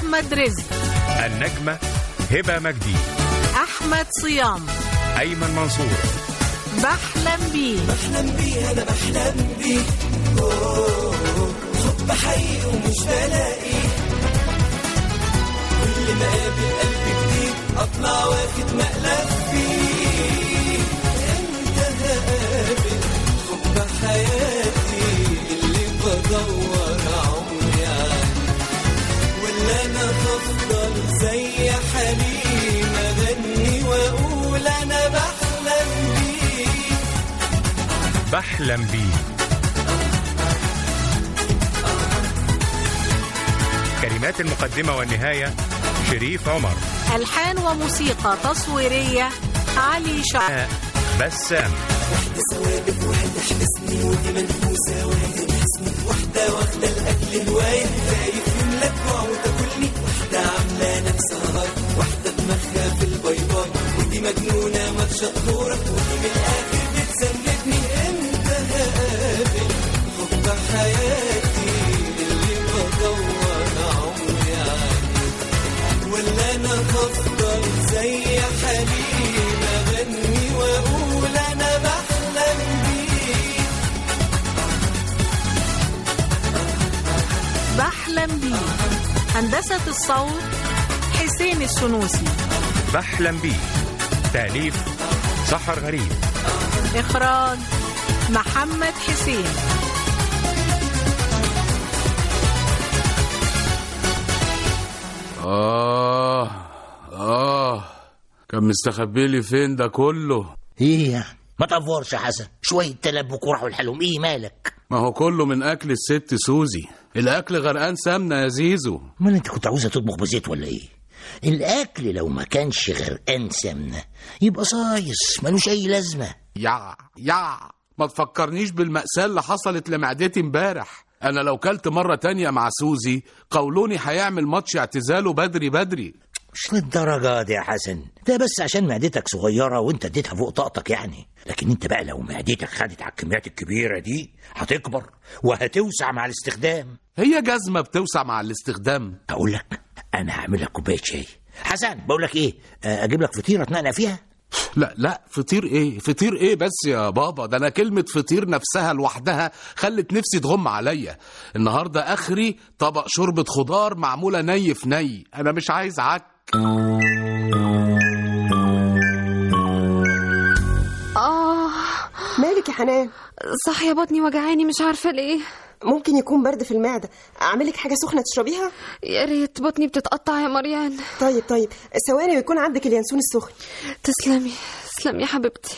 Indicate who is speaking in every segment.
Speaker 1: أحمد رزق
Speaker 2: النجمة هبة مجدي
Speaker 1: أحمد صيام
Speaker 2: أيمن منصور
Speaker 1: بحلم بيه
Speaker 3: بحلم بيه انا بحلم بيه أوه، حب حقيقي ومش بلاقي كل ما اقابل قلب جديد اطلع واخد مقلب فيه انت هقابل حب حياتي اللي بدور عمري عليه ولا انا هفضل زي حليم اغني واقول انا بحلم بيه
Speaker 2: بحلم بيه كلمات المقدمة والنهاية شريف عمر
Speaker 1: ألحان وموسيقى تصويرية علي شعب
Speaker 2: بسام
Speaker 3: ثوابت واحدة حبسني ودي منفوسة واحدة حسني واحدة واخدة الأكل هواية خايف يملك جوع وتاكلني واحدة عاملة نفسها هاي واحدة دماغها في الباي باي ودي مجنونة ما تشطورك ودي من الآخر بتسندني امتى هقابل حب حياتي اللي بدور عمري عليه ولا انا هفضل زي حليم اغني واقول انا بحلم بيه
Speaker 1: بحلم بيه هندسة الصوت حسين السنوسي
Speaker 2: بحلم بيه تأليف سحر غريب
Speaker 1: إخراج محمد حسين
Speaker 4: آه آه كان مستخبي لي فين ده كله
Speaker 5: ايه يعني ما تفورش يا حسن شوية تلبك وراح والحلوم ايه مالك
Speaker 4: ما هو كله من أكل الست سوزي الأكل غرقان سمنة يا زيزو
Speaker 5: امال انت كنت عاوزة تطبخ بزيت ولا ايه الاكل لو ما كانش غرقان سمنة يبقى صايص ملوش اي لازمة
Speaker 4: يا يا ما تفكرنيش بالمأساة اللي حصلت لمعدتي امبارح أنا لو كلت مرة تانية مع سوزي قولوني هيعمل ماتش اعتزاله بدري بدري
Speaker 5: مش للدرجة دي يا حسن ده بس عشان معدتك صغيرة وانت اديتها فوق طاقتك يعني لكن انت بقى لو معدتك خدت على الكميات الكبيرة دي هتكبر وهتوسع مع الاستخدام
Speaker 4: هي جزمة بتوسع مع الاستخدام
Speaker 5: اقول لك انا هعمل لك كوباية شاي حسن بقول لك ايه آه، اجيب لك فطيرة تنقنق فيها
Speaker 4: لا لا فطير ايه فطير ايه بس يا بابا ده انا كلمة فطير نفسها لوحدها خلت نفسي تغم عليا النهاردة اخري طبق شوربة خضار معمولة ني في ني انا مش عايز عك
Speaker 6: آه
Speaker 7: مالك يا حنان
Speaker 6: صحيح بطني وجعاني مش عارفة ليه
Speaker 7: ممكن يكون برد في المعدة أعملك حاجة سخنة تشربيها
Speaker 6: يا ريت بطني بتتقطع يا مريان
Speaker 7: طيب طيب ثواني ويكون عندك اليانسون السخن
Speaker 6: تسلمي تسلمي يا حبيبتي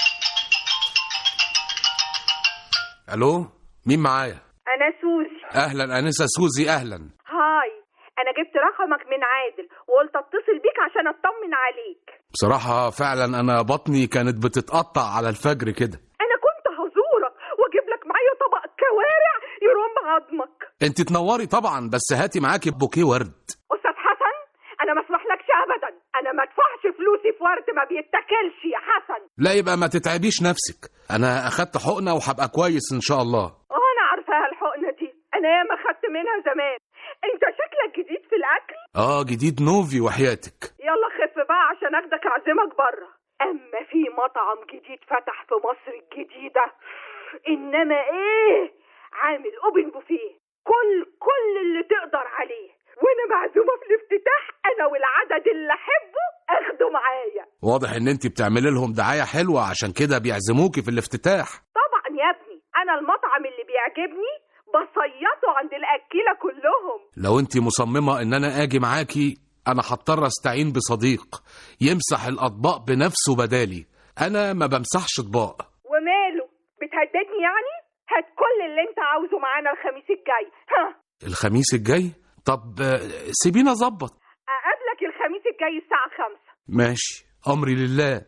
Speaker 4: الو مين معايا
Speaker 8: أنا سوزي
Speaker 4: اهلا انسة سوزي اهلا
Speaker 8: هاي أنا جبت رقمك من عادل وقلت أتصل بيك عشان أطمن عليك
Speaker 4: بصراحة فعلا انا بطني كانت بتتقطع على الفجر كده
Speaker 8: أنا كنت هزورك وأجيب لك معايا طبق كوارع يرم عظمك
Speaker 4: انت تنوري طبعا بس هاتي معاكي بوكيه ورد
Speaker 8: أستاذ حسن أنا ما أسمحلكش أبدا أنا ما أدفعش فلوسي في ورد ما بيتاكلش يا حسن
Speaker 4: لا يبقى ما تتعبيش نفسك انا اخدت حقنة وهبقى كويس ان شاء الله
Speaker 8: وأنا عارفاها الحقنة دي أنا ياما خدت منها زمان أنت شكلك جديد في الأكل
Speaker 4: اه جديد نوفي وحياتك
Speaker 8: يلا خف بقى عشان أخدك أعزمك بره أما في مطعم جديد فتح في مصر الجديدة إنما إيه عامل أوبن بوفيه كل كل اللي تقدر عليه وأنا معزومة في الافتتاح أنا والعدد اللي أحبه أخده معايا
Speaker 4: واضح ان انت بتعملي لهم دعاية حلوة عشان كده بيعزموكي في الافتتاح
Speaker 8: طبعا يا ابني أنا المطعم اللي بيعجبني بصيته عند الأكيلة كلهم
Speaker 4: لو انت مصممة ان انا اجي معاكي انا هضطر استعين بصديق يمسح الاطباق بنفسه بدالي انا ما بمسحش اطباق
Speaker 8: وماله بتهددني يعني هات كل اللي انت عاوزه معانا الخميس الجاي ها
Speaker 4: الخميس الجاي طب آه، سيبينا ظبط
Speaker 8: اقابلك الخميس الجاي الساعة خمسة
Speaker 4: ماشي امري لله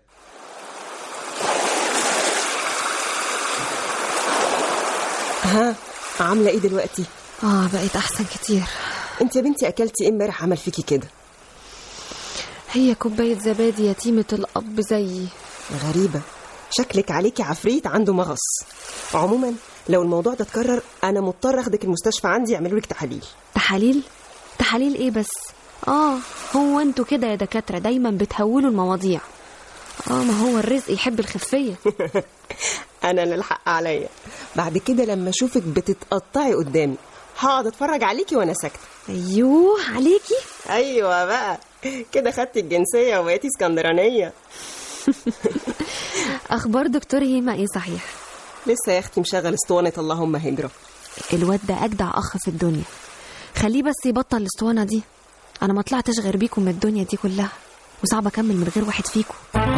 Speaker 7: ها عاملة ايه دلوقتي
Speaker 6: آه بقيت أحسن كتير
Speaker 7: انت يا بنتي اكلتي ايه امبارح عمل فيكي كده
Speaker 6: هي كوباية زبادي يتيمة الأب زيي
Speaker 7: غريبة شكلك عليكي عفريت عنده مغص عموما لو الموضوع ده اتكرر انا مضطر اخدك المستشفى عندي يعملوا لك تحاليل
Speaker 6: تحاليل تحاليل إيه بس اه هو انتوا كده يا دكاترة دايما بتهولوا المواضيع اه ما هو الرزق يحب الخفية
Speaker 7: انا اللي الحق عليا بعد كده لما اشوفك بتتقطعي قدامي هقعد اتفرج عليكي وانا ساكته
Speaker 6: ايوه عليكي
Speaker 7: ايوه بقى كده خدت الجنسيه وبقيتي اسكندرانيه
Speaker 6: اخبار دكتور هيما ايه صحيح
Speaker 7: لسه يا اختي مشغل اسطوانه اللهم هجره
Speaker 6: الواد ده اجدع اخ في الدنيا خليه بس يبطل الاسطوانه دي انا ما طلعتش غير بيكم من الدنيا دي كلها وصعب اكمل من غير واحد فيكم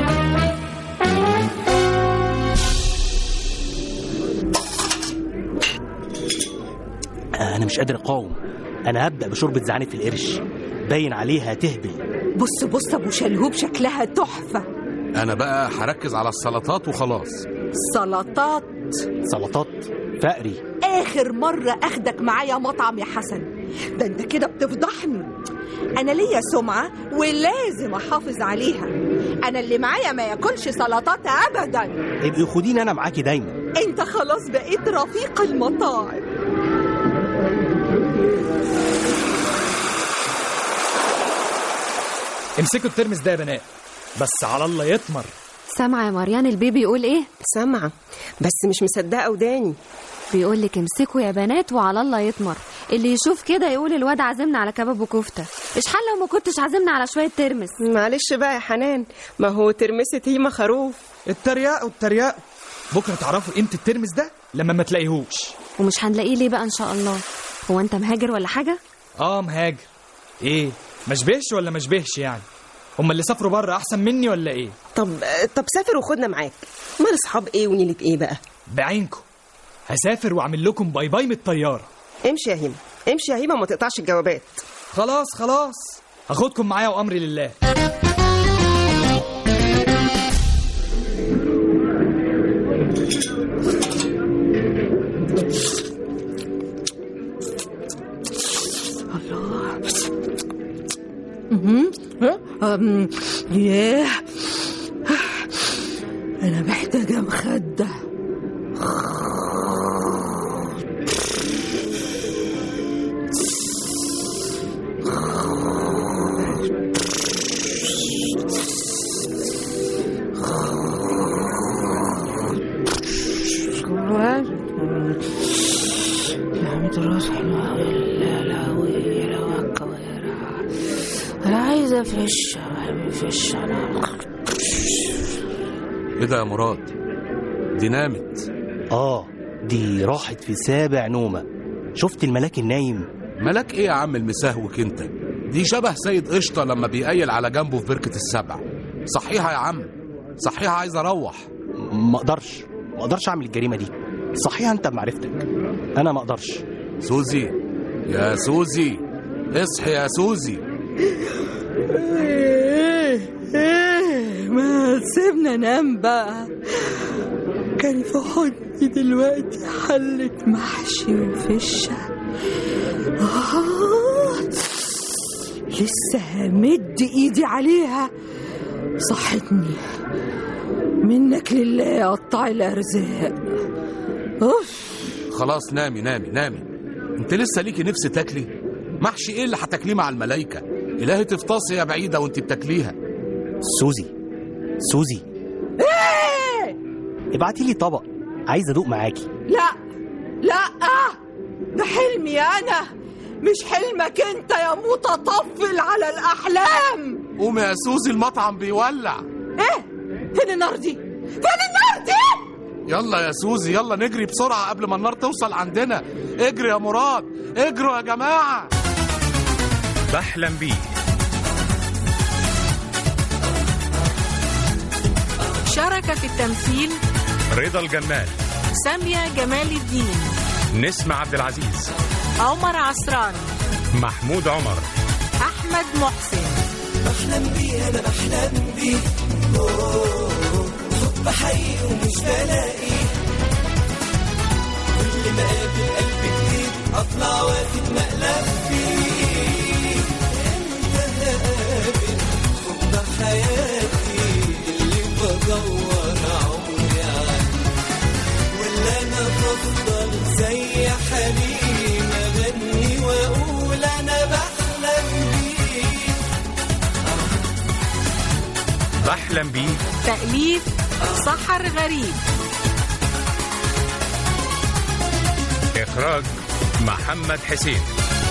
Speaker 9: انا مش قادر اقاوم انا هبدا بشوربه زعانف في القرش باين عليها تهبل
Speaker 10: بص بص ابو شلهوب شكلها تحفه
Speaker 4: انا بقى هركز على السلطات وخلاص
Speaker 10: سلطات
Speaker 9: سلطات فقري
Speaker 10: اخر مره اخدك معايا مطعم يا حسن ده انت كده بتفضحني انا ليا سمعه ولازم احافظ عليها انا اللي معايا ما ياكلش سلطات ابدا
Speaker 9: ابقي خديني انا معاكي دايما
Speaker 10: انت خلاص بقيت رفيق المطاعم
Speaker 11: امسكوا الترمس ده يا بنات بس على الله يطمر
Speaker 6: سامعه يا مريان البيبي يقول ايه
Speaker 7: سامعه بس مش مصدقه وداني
Speaker 6: بيقول لك امسكوا يا بنات وعلى الله يطمر اللي يشوف كده يقول الواد عازمنا على كباب وكفته ايش حل لو ما كنتش عازمنا على شويه ترمس
Speaker 7: معلش بقى يا حنان ما هو ترمست هيما خروف
Speaker 11: الترياق والترياق بكره تعرفوا قيمه الترمس ده لما ما تلاقيهوش
Speaker 6: ومش هنلاقيه ليه بقى ان شاء الله هو انت مهاجر ولا حاجه
Speaker 11: اه مهاجر ايه ما شبهش ولا ما شبهش يعني هم اللي سافروا بره احسن مني ولا ايه
Speaker 7: طب طب سافر وخدنا معاك مال اصحاب ايه ونيلة ايه بقى
Speaker 11: بعينكم هسافر واعمل لكم باي باي من الطياره
Speaker 7: امشي يا هيما امشي يا هيما وما تقطعش الجوابات
Speaker 11: خلاص خلاص هاخدكم معايا وامري لله
Speaker 10: أم، ياه انا محتاجه مخده
Speaker 12: انا عايزه افش افش انا
Speaker 4: ايه ده يا مراد دي نامت
Speaker 9: اه دي راحت في سابع نومه شفت الملاك النايم
Speaker 4: ملاك ايه يا عم المسهوك انت دي شبه سيد قشطه لما بيقيل على جنبه في بركه السبع صحيحه يا عم صحيحه عايز اروح
Speaker 9: ما اقدرش ما اقدرش اعمل الجريمه دي صحيح انت بمعرفتك انا ما اقدرش
Speaker 4: سوزي يا سوزي اصحي يا سوزي
Speaker 10: ايه ايه ما تسيبنا نام بقى كان في حضني دلوقتي حلة محشي وفشة آه لسه همد ايدي عليها صحتني منك لله يا قطاع الارزاق اوف
Speaker 4: خلاص نامي نامي نامي انت لسه ليكي نفس تاكلي محشي ايه اللي هتاكليه مع الملايكه الهي تفطسي يا بعيده وانت بتاكليها
Speaker 9: سوزي سوزي
Speaker 10: ايه
Speaker 9: ابعتي لي طبق عايز ادوق معاكي
Speaker 10: لا لا ده حلمي انا مش حلمك انت يا متطفل على الاحلام
Speaker 4: قومي يا سوزي المطعم بيولع
Speaker 10: ايه فين النار دي فين النار دي
Speaker 4: يلا يا سوزي يلا نجري بسرعه قبل ما النار توصل عندنا اجري يا مراد اجروا يا جماعه
Speaker 2: بحلم بيه
Speaker 1: شارك في التمثيل
Speaker 2: رضا الجمال
Speaker 1: سامية جمال الدين
Speaker 2: نسمة عبد العزيز
Speaker 1: عمر عصران
Speaker 2: محمود عمر
Speaker 1: أحمد محسن
Speaker 3: بحلم بيه انا بحلم بيه أوه، حب حقيقي ومش بلاقيه كل ما اقابل قلب جديد اطلع واخد مقلب فيه امتى هقابل حب حياتي اللي بدور عمري عنه ولا انا بفضل زي حليم اغني واقول انا بحلم بيه
Speaker 2: بحلم بيه
Speaker 1: تأليف سحر غريب
Speaker 2: إخراج محمد حسين